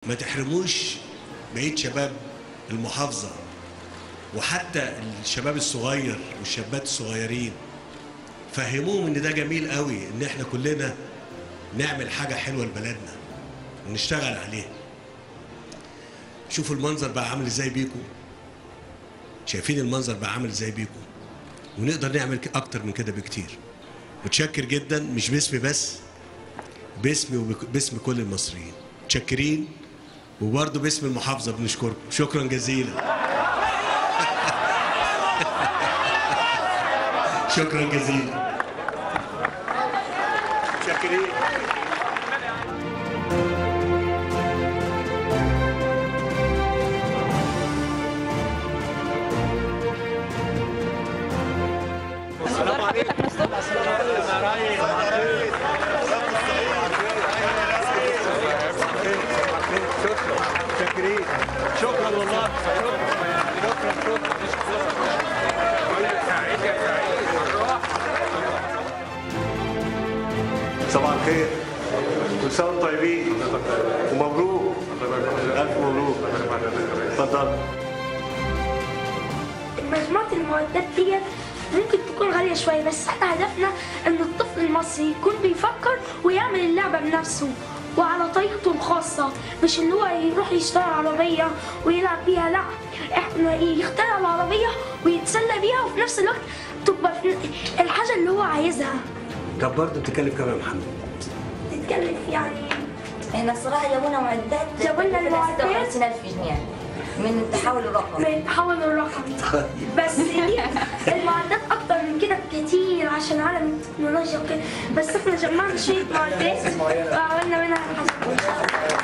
ما تحرموش بقيه شباب المحافظه وحتى الشباب الصغير والشابات الصغيرين فهموهم ان ده جميل قوي ان احنا كلنا نعمل حاجه حلوه لبلدنا ونشتغل عليها شوفوا المنظر بقى عامل ازاي بيكم شايفين المنظر بقى عامل ازاي بيكم ونقدر نعمل ك- اكتر من كده بكتير متشكر جدا مش باسمي بس باسمي وباسم كل المصريين متشكرين وبرضه باسم المحافظه بنشكركم شكرا جزيلا شكرا جزيلا متشكرين شكرا والله شكرا شكرا صباح الخير كل سنه وانتم طيبين ومبروك الف مبروك اتفضل مجموعة المعدات دي ممكن تكون غالية شوية بس احنا هدفنا ان الطفل المصري يكون بيفكر ويعمل اللعبة بنفسه وعلى طريقته الخاصة مش اللي هو يروح يشتري عربية ويلعب بيها لا احنا يخترع العربية ويتسلى بيها وفي نفس الوقت تبقى في الحاجة اللي هو عايزها طب برضه بتتكلم كام يا محمد؟ تتكلف يعني احنا الصراحه جابوا لنا معدات جابوا لنا المعدات. 56000 جنيه من التحول الرقمي من التحول الرقمي بس دي المعدات اكتر من كده بكتير عشان عالم التكنولوجيا وكده بس احنا جمعنا شويه معدات وعملنا منها حاجات